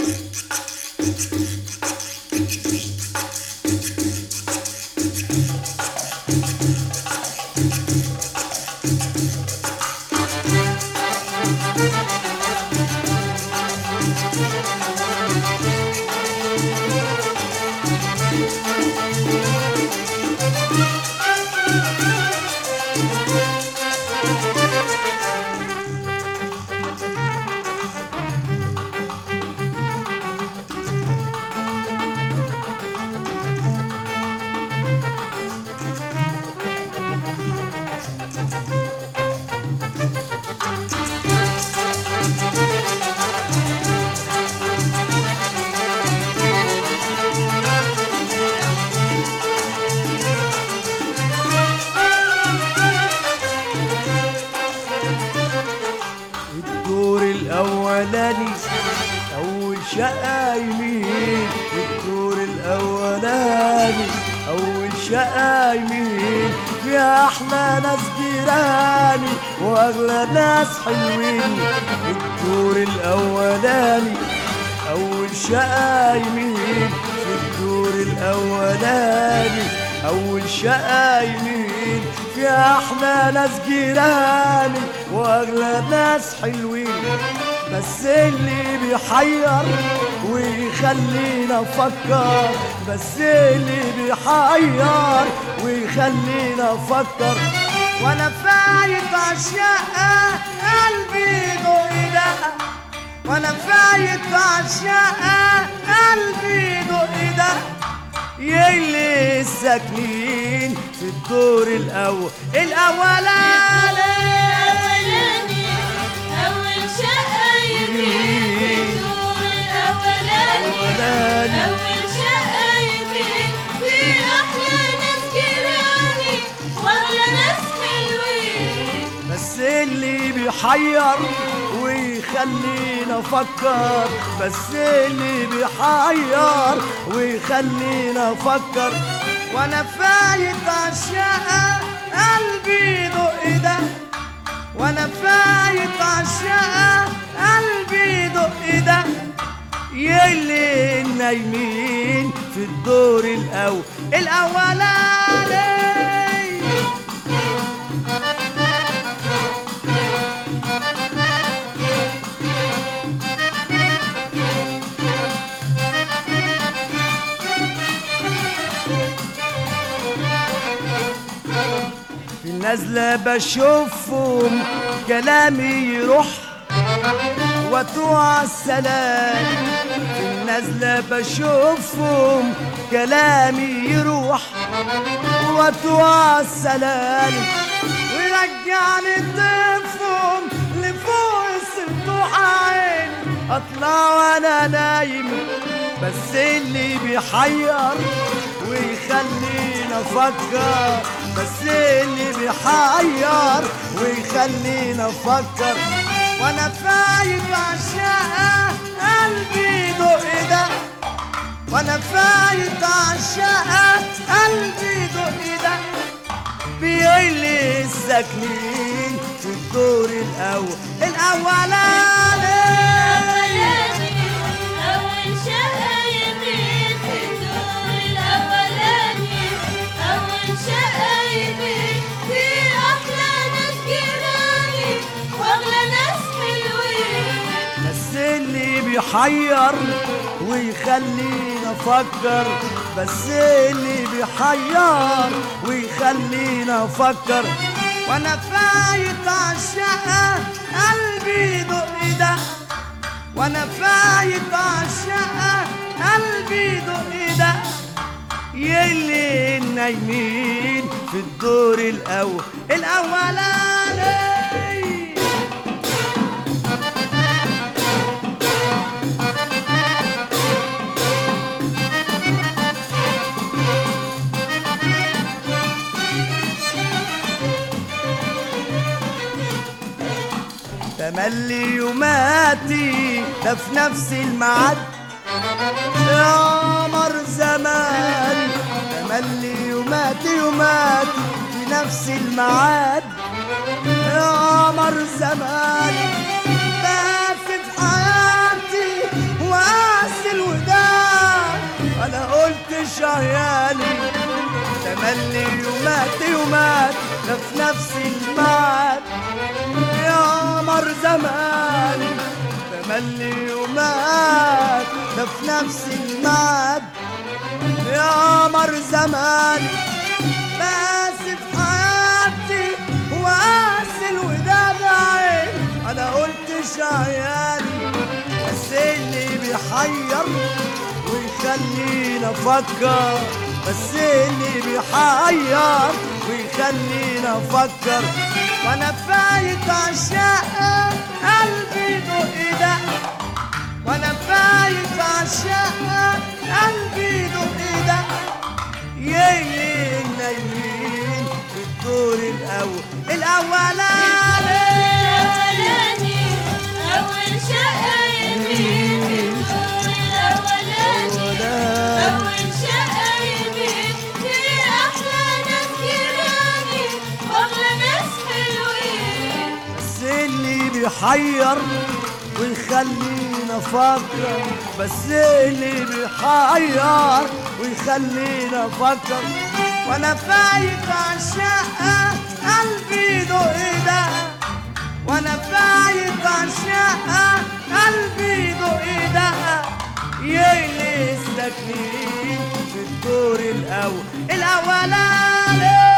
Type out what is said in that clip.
الدور الاولاني اول شقه يمين الدور الاولاني اول شقه يمين فيها احلى ناس جيراني واغلى ناس حلوين الدور الاولاني اول شقه يمين في الدور الاولاني اول شقه يمين فيها احلى ناس جيراني واغلى ناس حلوين بس اللي بيحير ويخلينا افكر بس اللي بيحير ويخلينا افكر وانا فايت عالشقه قلبي دق وانا فايت عالشقه قلبي دق يلي الساكنين في الدور الاول الاولاني الأولاني أول شقة يمين الدور الأولاني الأولاني. أول شقة يمين في أحلى ناس جيراني وأغلى ناس حلوين بس اللي بيحير ويخلينا افكر بس اللي بيحير ويخلينا افكر وانا فايت عالشقه قلبي دق ده وانا فايت عالشقه قلبي دق ده يلي نايمين في الدور الاول الاولاني في النازلة بشوفهم كلامي يروح وتوع السلام في النازلة بشوفهم كلامي يروح وتوع السلام ويرجعني طفهم لفوق السطوح عيني اطلع وانا نايم بس اللي بيحير ويخلينا افكر بس اللي بيحير ويخلينا افكر وانا فايت عالشقه قلبي دق ده وانا فايت عالشقه قلبي دق ده بيقلي الساكنين في الدور الاول الاولاني الأولاني أول شقة يمين في الدور الأولاني أول شقة يمين في أحلى ناس جيراني وأغلى ناس حلوين بس اللي بيحير ويخلينا افكر بس اللي بيحير ويخلينا افكر وانا فايت عالشقه قلبي دق ده وانا فايت عالشقه قلبي دق ده يلي نايمين في الدور الاول الاولاني تملي يوماتي ده في نفس الميعاد يا قمر زمان تملي يوماتي يوماتي في نفس الميعاد يا قمر زمان بس في حياتي وقت تملي يومات يومات ده في نفس الميعاد يا مر زمان تملي يومات ده في نفس الميعاد يا مر زمان بس في حياتي وقاس الوداد عين انا قلت شعياني بس اللي بيحير ويخلينا افكر بس اللي بيحير ويخلينا افكر وانا فايت عشاق قلبي دق دق وانا فايت عشاق قلبي دق دق يين نايمين في الدور الاول الاولاني الأولاني أول شقة يمين في الدور الأولاني أول شقة يمين في أحلى ناس جيراني وأغلى ناس حلوين بس اللي بيحير ويخلينا افكر بس اللي بيحير ويخلينا افكر وانا فايت عالشقة قلبي دق دق وانا فايت عالشقة قلبي دق دق يلي الساكنين في الدور الاول الاولاني